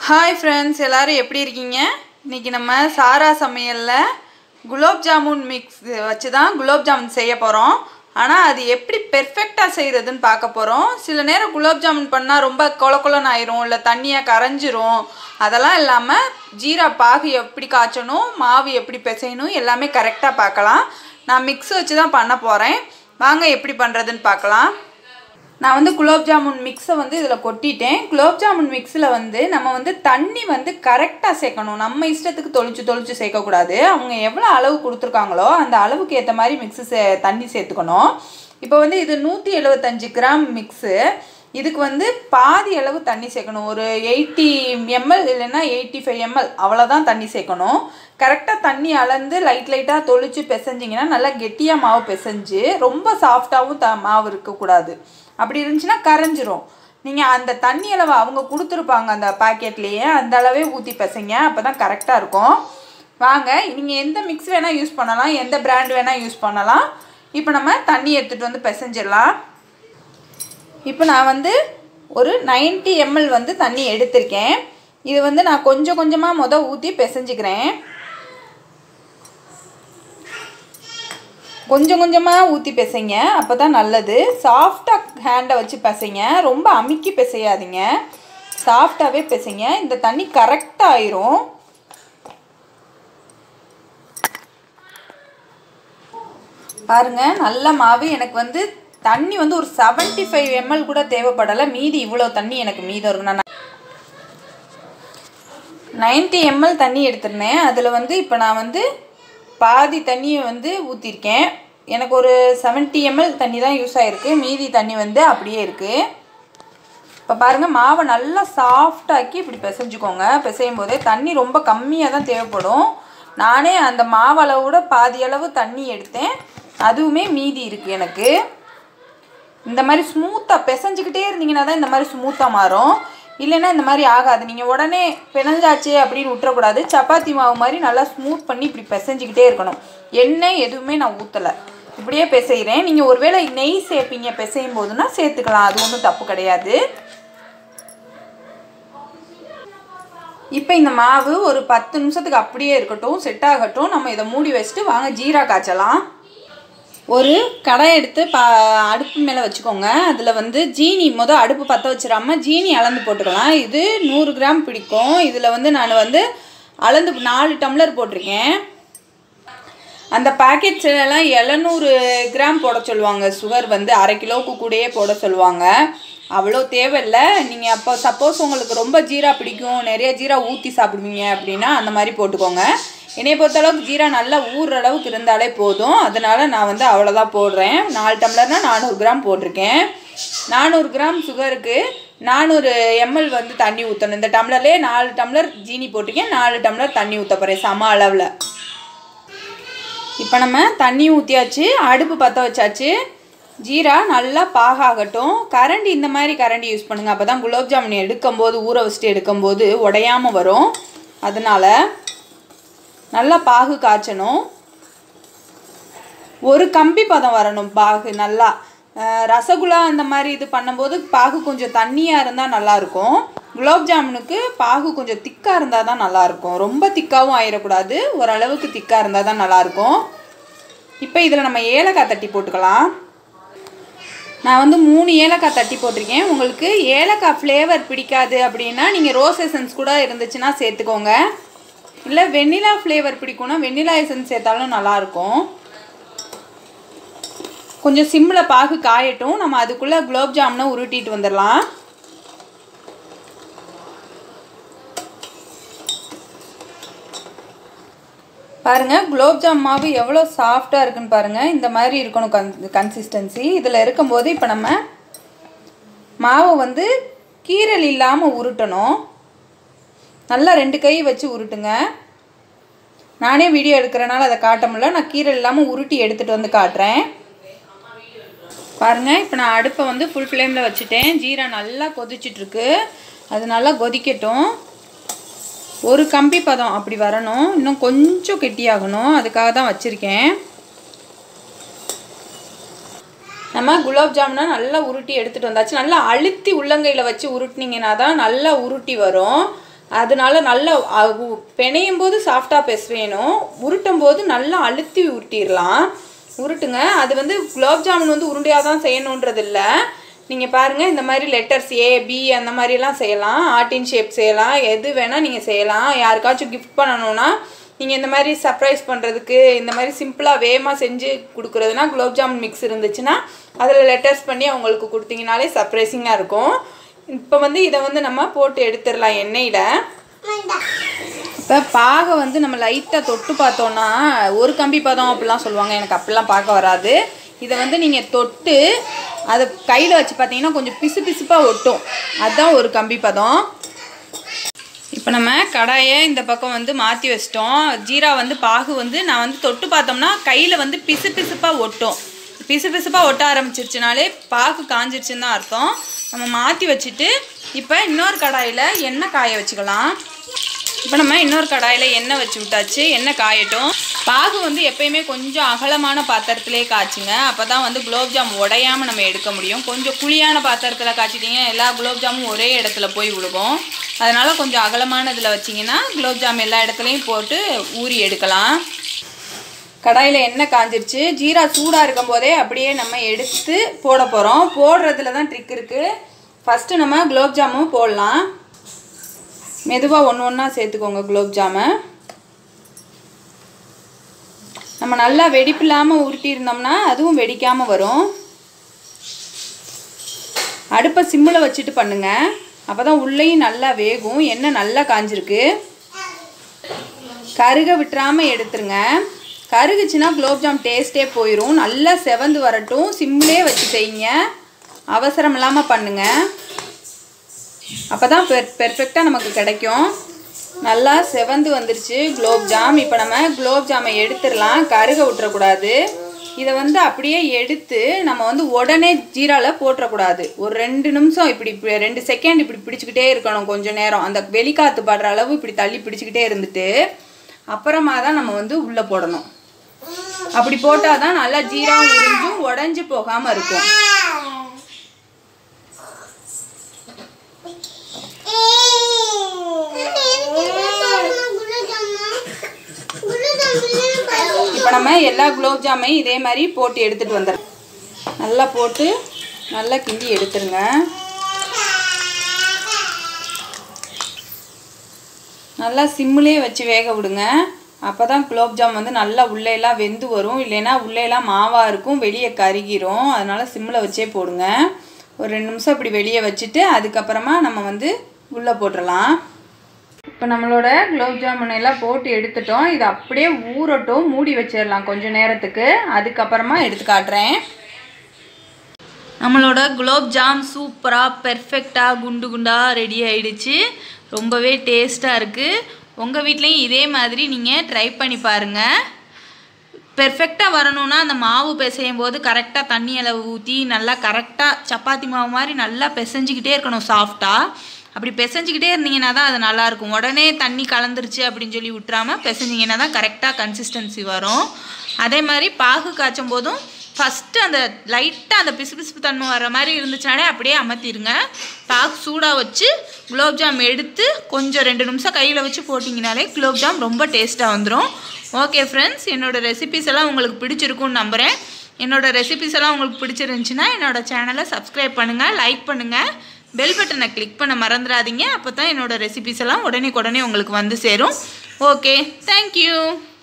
hi friends எல்லாரும் எப்படி இருக்கீங்க இன்றைக்கி நம்ம சாரா சமையலில் குலோப் ஜாமுன் மிக்ஸ் வச்சு தான் குலோப் ஜாமுன் செய்ய போகிறோம் ஆனால் அது எப்படி பெர்ஃபெக்டாக செய்கிறதுன்னு பார்க்க போகிறோம் சில நேரம் குலோப் ஜாமுன் பண்ணால் ரொம்ப கொல கொலன்னு ஆயிரும் இல்லை தண்ணியாக கரைஞ்சிரும் அதெல்லாம் இல்லாமல் ஜீரா பாகு எப்படி காய்ச்சணும் மாவு எப்படி பிசையணும் எல்லாமே கரெக்டாக பார்க்கலாம் நான் மிக்ஸ் வச்சு தான் பண்ண போகிறேன் வாங்க எப்படி பண்ணுறதுன்னு பார்க்கலாம் நான் வந்து குலோப் ஜாமுன் மிக்ஸை வந்து இதில் கொட்டிட்டேன் குலோப் ஜாமுன் மிக்ஸில் வந்து நம்ம வந்து தண்ணி வந்து கரெக்டாக சேர்க்கணும் நம்ம இஷ்டத்துக்கு தொளிச்சு தொளிச்சு சேர்க்கக்கூடாது அவங்க எவ்வளோ அளவு கொடுத்துருக்காங்களோ அந்த அளவுக்கு ஏற்ற மாதிரி மிக்ஸு சே தண்ணி சேர்த்துக்கணும் இப்போ வந்து இது நூற்றி எழுபத்தஞ்சு கிராம் மிக்ஸு இதுக்கு வந்து பாதி அளவு தண்ணி சேர்க்கணும் ஒரு எயிட்டி எம்எல் இல்லைன்னா எயிட்டி ஃபைவ் எம்எல் அவ்வளோதான் தண்ணி சேர்க்கணும் கரெக்டாக தண்ணி அளந்து லைட் லைட்டாக தொளிச்சு பிசைஞ்சிங்கன்னா நல்லா கெட்டியாக மாவு பிசைஞ்சு ரொம்ப சாஃப்டாகவும் த மாவு இருக்கக்கூடாது அப்படி இருந்துச்சுன்னா கரைஞ்சிரும் நீங்கள் அந்த தண்ணி அளவு அவங்க கொடுத்துருப்பாங்க அந்த பாக்கெட்லேயே அந்த அளவே ஊற்றி பிசைங்க அப்போ தான் கரெக்டாக இருக்கும் வாங்க நீங்கள் எந்த மிக்ஸ் வேணால் யூஸ் பண்ணலாம் எந்த பிராண்ட் வேணால் யூஸ் பண்ணலாம் இப்போ நம்ம தண்ணி எடுத்துகிட்டு வந்து பிசைஞ்சிடலாம் இப்போ நான் வந்து ஒரு 90 எம்எல் வந்து தண்ணி எடுத்திருக்கேன் இது வந்து நான் கொஞ்சம் கொஞ்சமாக மொதல் ஊற்றி பிசைஞ்சிக்கிறேன் கொஞ்சம் கொஞ்சமாக ஊற்றி பிசைங்க அப்போ தான் நல்லது சாஃப்டாக ஹேண்டை வச்சு பிசைங்க ரொம்ப அமுக்கி பிசையாதீங்க சாஃப்டாகவே பிசைங்க இந்த தண்ணி கரெக்டாக ஆயிரும் பாருங்க நல்ல மாவு எனக்கு வந்து தண்ணி வந்து ஒரு செவன்ட்டி ஃபைவ் எம்எல் கூட தேவைப்படலை மீதி இவ்வளோ தண்ணி எனக்கு மீதம் இருக்கு நான் நைன்ட்டி எம்எல் தண்ணி எடுத்திருந்தேன் அதில் வந்து இப்போ நான் வந்து பாதி தண்ணியை வந்து ஊற்றிருக்கேன் எனக்கு ஒரு செவன்ட்டி எம்எல் தண்ணி தான் யூஸ் ஆகிருக்கு மீதி தண்ணி வந்து அப்படியே இருக்குது இப்போ பாருங்கள் மாவை நல்லா சாஃப்டாக்கி இப்படி பிசைஞ்சுக்கோங்க பிசையும் போதே தண்ணி ரொம்ப கம்மியாக தான் தேவைப்படும் நானே அந்த மாவளவோட பாதி அளவு தண்ணி எடுத்தேன் அதுவுமே மீதி இருக்குது எனக்கு இந்த மாதிரி ஸ்மூத்தாக பிசைஞ்சுக்கிட்டே இருந்தீங்கன்னா தான் இந்த மாதிரி ஸ்மூத்தாக மாறும் இல்லைன்னா இந்த மாதிரி ஆகாது நீங்கள் உடனே பிணைஞ்சாச்சு அப்படின்னு விட்டுறக்கூடாது சப்பாத்தி மாவு மாதிரி நல்லா ஸ்மூத் பண்ணி இப்படி பிசைஞ்சிக்கிட்டே இருக்கணும் எண்ணெய் எதுவுமே நான் ஊற்றலை இப்படியே பிசைகிறேன் நீங்கள் ஒருவேளை நெய் சேர்ப்பீங்க பிசையும் போதுன்னா சேர்த்துக்கலாம் அது ஒன்றும் தப்பு கிடையாது இப்போ இந்த மாவு ஒரு பத்து நிமிஷத்துக்கு அப்படியே இருக்கட்டும் செட் ஆகட்டும் நம்ம இதை மூடி வச்சுட்டு வாங்க ஜீரா காய்ச்சலாம் ஒரு கடை எடுத்து பா அடுப்பு மேலே வச்சுக்கோங்க அதில் வந்து ஜீனி மொதல் அடுப்பு பற்ற வச்சிடாம ஜீனி அளந்து போட்டுக்கலாம் இது நூறு கிராம் பிடிக்கும் இதில் வந்து நான் வந்து அளந்து நாலு டம்ளர் போட்டிருக்கேன் அந்த பாக்கெட்ஸ்லாம் எழுநூறு கிராம் போட சொல்லுவாங்க சுகர் வந்து அரை கிலோவுக்கு கூடயே போட சொல்லுவாங்க அவ்வளோ தேவையில்லை நீங்கள் அப்போ சப்போஸ் உங்களுக்கு ரொம்ப ஜீரா பிடிக்கும் நிறைய ஜீரா ஊற்றி சாப்பிடுவீங்க அப்படின்னா அந்த மாதிரி போட்டுக்கோங்க என்னைய பொறுத்தளவுக்கு ஜீரா நல்லா ஊறுற அளவுக்கு இருந்தாலே போதும் அதனால் நான் வந்து அவ்வளோதான் போடுறேன் நாலு டம்ளர்னால் நானூறு கிராம் போட்டிருக்கேன் நானூறு கிராம் சுகருக்கு நானூறு எம்எல் வந்து தண்ணி ஊற்றணும் இந்த டம்ளர்லேயே நாலு டம்ளர் ஜீனி போட்டிருக்கேன் நாலு டம்ளர் தண்ணி ஊற்ற போகிறேன் சம அளவில் இப்போ நம்ம தண்ணி ஊற்றியாச்சு அடுப்பு பற்ற வச்சாச்சு ஜீரா நல்லா பாகாகட்டும் கரண்டி இந்த மாதிரி கரண்டி யூஸ் பண்ணுங்கள் அப்போ தான் குலோப் ஜாமுன் எடுக்கும்போது ஊற வச்சுட்டு எடுக்கும்போது உடையாமல் வரும் அதனால் நல்லா பாகு காய்ச்சணும் ஒரு கம்பி பதம் வரணும் பாகு நல்லா ரசகுல்லா அந்த மாதிரி இது பண்ணும்போது பாகு கொஞ்சம் தண்ணியாக இருந்தால் நல்லாயிருக்கும் குலோப் ஜாமுனுக்கு பாகு கொஞ்சம் திக்காக இருந்தால் தான் நல்லாயிருக்கும் ரொம்ப திக்காகவும் ஆயிடக்கூடாது ஓரளவுக்கு திக்காக இருந்தால் தான் நல்லாயிருக்கும் இப்போ இதில் நம்ம ஏலக்காய் தட்டி போட்டுக்கலாம் நான் வந்து மூணு ஏலக்காய் தட்டி போட்டிருக்கேன் உங்களுக்கு ஏலக்காய் ஃப்ளேவர் பிடிக்காது அப்படின்னா நீங்கள் ரோஸ் எசன்ஸ் கூட இருந்துச்சுன்னா சேர்த்துக்கோங்க இல்லை வெண்ணிலா ஃப்ளேவர் பிடிக்கும்னா வெண்ணிலா எசன்ஸ் சேர்த்தாலும் நல்லாயிருக்கும் கொஞ்சம் சிம்மில் பாகு காயட்டும் நம்ம அதுக்குள்ளே குலோப் ஜாமுனை உருட்டிட்டு வந்துடலாம் பாருங்கள் குலோப் ஜாம் மாவு எவ்வளோ சாஃப்டாக இருக்குன்னு பாருங்கள் இந்த மாதிரி இருக்கணும் கன் கன்சிஸ்டன்சி இதில் இருக்கும்போது இப்போ நம்ம மாவை வந்து கீரல் இல்லாமல் உருட்டணும் நல்லா ரெண்டு கை வச்சு உருட்டுங்க நானே வீடியோ எடுக்கிறனால அதை காட்ட முடியல நான் கீரல் இல்லாமல் உருட்டி எடுத்துகிட்டு வந்து காட்டுறேன் பாருங்கள் இப்போ நான் அடுப்பை வந்து ஃபுல் ஃப்ளேமில் வச்சுட்டேன் ஜீரா நல்லா கொதிச்சிட்ருக்கு அது நல்லா கொதிக்கட்டும் ஒரு கம்பி பதம் அப்படி வரணும் இன்னும் கொஞ்சம் கெட்டியாகணும் அதுக்காக தான் வச்சுருக்கேன் நம்ம குலாப் ஜாமுனை நல்லா உருட்டி எடுத்துகிட்டு வந்தாச்சு நல்லா அழுத்தி உள்ளங்கையில் வச்சு உருட்டினீங்கன்னா தான் நல்லா உருட்டி வரும் அதனால நல்லா அ- உ- பிணையும் போது சாஃப்டாக பிசையணும் உருட்டும் போது நல்லா அழுத்தி உருட்டிடலாம் உருட்டுங்க அது வந்து குலோப் ஜாமுன் வந்து உருண்டையாக தான் செய்யணுன்றது இல்லை நீங்கள் பாருங்கள் இந்த மாதிரி லெட்டர்ஸ் ஏ பி அந்த மாதிரிலாம் செய்யலாம் ஆர்டின் ஷேப் செய்யலாம் எது வேணால் நீங்கள் செய்யலாம் யாருக்காச்சும் கிஃப்ட் பண்ணணும்னா நீங்கள் இந்த மாதிரி சர்ப்ரைஸ் பண்ணுறதுக்கு இந்த மாதிரி சிம்பிளாக வேகமாக செஞ்சு கொடுக்குறதுனா குலோப் ஜாமுன் மிக்ஸ் இருந்துச்சுன்னா அதில் லெட்டர்ஸ் பண்ணி அவங்களுக்கு கொடுத்தீங்கனாலே சர்ப்ரைசிங்காக இருக்கும் இப்போ வந்து இதை வந்து நம்ம போட்டு எடுத்துடலாம் எண்ணெயில் இப்போ பாகை வந்து நம்ம லைட்டாக தொட்டு பார்த்தோன்னா ஒரு கம்பி பதம் அப்படிலாம் சொல்லுவாங்க எனக்கு அப்படிலாம் பார்க்க வராது இதை வந்து நீங்கள் தொட்டு அதை கையில் வச்சு பார்த்தீங்கன்னா கொஞ்சம் பிசு பிசுப்பாக ஒட்டும் அதுதான் ஒரு கம்பி பதம் இப்போ நம்ம கடாயை இந்த பக்கம் வந்து மாற்றி வச்சிட்டோம் ஜீரா வந்து பாகு வந்து நான் வந்து தொட்டு பார்த்தோம்னா கையில் வந்து பிசு பிசுப்பாக ஒட்டும் பிசு பிசுப்பாக ஒட்ட ஆரம்பிச்சிருச்சுனாலே பாகு காஞ்சிருச்சுன்னு தான் அர்த்தம் நம்ம மாற்றி வச்சுட்டு இப்போ இன்னொரு கடாயில் எண்ணெய் காய வச்சுக்கலாம் இப்போ நம்ம இன்னொரு கடாயில் எண்ணெய் வச்சு விட்டாச்சு எண்ணெய் காயட்டும் பாகு வந்து எப்பயுமே கொஞ்சம் அகலமான பாத்திரத்திலே காய்ச்சுங்க அப்போ தான் வந்து குலோப்ஜாம் உடையாமல் நம்ம எடுக்க முடியும் கொஞ்சம் குழியான பாத்திரத்தில் காய்ச்சிட்டிங்கன்னா எல்லா குலோப்ஜாமும் ஒரே இடத்துல போய் விழுகும் அதனால் கொஞ்சம் அகலமான இதில் வச்சிங்கன்னா குலோப்ஜாம் எல்லா இடத்துலையும் போட்டு ஊறி எடுக்கலாம் கடாயில் எண்ணெய் காஞ்சிருச்சு ஜீரா சூடாக இருக்கும் போதே அப்படியே நம்ம எடுத்து போட போகிறோம் போடுறதுல தான் ட்ரிக் இருக்குது ஃபஸ்ட்டு நம்ம குலோப் ஜாமுன் போடலாம் மெதுவாக ஒன்று ஒன்றா சேர்த்துக்கோங்க குலோப் ஜாமை நம்ம நல்லா வெடிப்பில்லாமல் உருட்டி இருந்தோம்னா அதுவும் வெடிக்காமல் வரும் அடுப்பை சிம்மில் வச்சுட்டு பண்ணுங்க அப்போ தான் உள்ளேயும் நல்லா வேகும் எண்ணெய் நல்லா காஞ்சிருக்கு கருக விட்டுறாமல் எடுத்துருங்க கருகுச்சுன்னா குலோப்ஜாம் டேஸ்ட்டே போயிடும் நல்லா செவந்து வரட்டும் சிம்லே வச்சு செய்யுங்க அவசரம் இல்லாமல் பண்ணுங்க அப்போ தான் பெர் பெர்ஃபெக்டாக நமக்கு கிடைக்கும் நல்லா செவந்து வந்துருச்சு குலோப்ஜாம் இப்போ நம்ம குலோப்ஜாமை எடுத்துடலாம் கருக விட்டுறக்கூடாது இதை வந்து அப்படியே எடுத்து நம்ம வந்து உடனே ஜீராவில் போட்டுறக்கூடாது ஒரு ரெண்டு நிமிஷம் இப்படி இப்படி ரெண்டு செகண்ட் இப்படி பிடிச்சிக்கிட்டே இருக்கணும் கொஞ்சம் நேரம் அந்த வெளிக்காத்து படுற அளவு இப்படி தள்ளி பிடிச்சிக்கிட்டே இருந்துட்டு அப்புறமா தான் நம்ம வந்து உள்ளே போடணும் அப்படி போட்டால் தான் நல்லா ஜீராவும் உறிஞ்சும் உடஞ்சி போகாமல் இருக்கும் இப்போ நம்ம எல்லா குலோப் ஜாமையும் இதே மாதிரி போட்டு எடுத்துகிட்டு வந்துடுறோம் நல்லா போட்டு நல்லா கிண்டி எடுத்துருங்க நல்லா சிம்முலேயே வச்சு வேக விடுங்க அப்போ தான் குலோப்ஜாம் வந்து நல்லா உள்ளேலாம் வெந்து வரும் இல்லைன்னா உள்ளேலாம் மாவாக இருக்கும் வெளியே கருகிரும் அதனால் சிம்மில் வச்சே போடுங்க ஒரு ரெண்டு நிமிஷம் இப்படி வெளியே வச்சுட்டு அதுக்கப்புறமா நம்ம வந்து உள்ளே போட்டுடலாம் இப்போ நம்மளோட குலோப் ஜாமுன் எல்லாம் போட்டு எடுத்துட்டோம் இது அப்படியே ஊறட்டும் மூடி வச்சிடலாம் கொஞ்சம் நேரத்துக்கு அதுக்கப்புறமா எடுத்து காட்டுறேன் நம்மளோட குலோப் ஜாம் சூப்பராக பெர்ஃபெக்டாக குண்டு குண்டாக ரெடி ஆயிடுச்சு ரொம்பவே டேஸ்ட்டாக இருக்குது உங்கள் வீட்லேயும் இதே மாதிரி நீங்கள் ட்ரை பண்ணி பாருங்கள் பெர்ஃபெக்டாக வரணும்னா அந்த மாவு பிசையும் போது கரெக்டாக தண்ணி அளவு ஊற்றி நல்லா கரெக்டாக சப்பாத்தி மாவு மாதிரி நல்லா பிசைஞ்சிக்கிட்டே இருக்கணும் சாஃப்டாக அப்படி பிசைஞ்சிக்கிட்டே இருந்தீங்கன்னா தான் அது நல்லாயிருக்கும் உடனே தண்ணி கலந்துருச்சு அப்படின்னு சொல்லி விட்டுறாம பிசைஞ்சிங்கன்னா தான் கரெக்டாக கன்சிஸ்டன்சி வரும் அதே மாதிரி பாகு காய்ச்சும் போதும் ஃபஸ்ட்டு அந்த லைட்டாக அந்த பிசுபிசுப்பு தன்மை வர மாதிரி இருந்துச்சுனாலே அப்படியே அமர்த்திடுங்க பாகு சூடாக வச்சு குலோப்ஜாம் எடுத்து கொஞ்சம் ரெண்டு நிமிஷம் கையில் வச்சு போட்டிங்கனாலே குலோப்ஜாம் ரொம்ப டேஸ்ட்டாக வந்துடும் ஓகே ஃப்ரெண்ட்ஸ் என்னோட ரெசிபிஸ் எல்லாம் உங்களுக்கு பிடிச்சிருக்கும்னு நம்புகிறேன் என்னோட ரெசிபிஸ் எல்லாம் உங்களுக்கு பிடிச்சிருந்துச்சுன்னா என்னோட சேனலை சப்ஸ்கிரைப் பண்ணுங்கள் லைக் பண்ணுங்கள் பெல் பட்டனை கிளிக் பண்ண மறந்துடாதீங்க அப்போ தான் என்னோட ரெசிபிஸ் எல்லாம் உடனே உடனே உங்களுக்கு வந்து சேரும் ஓகே தேங்க்யூ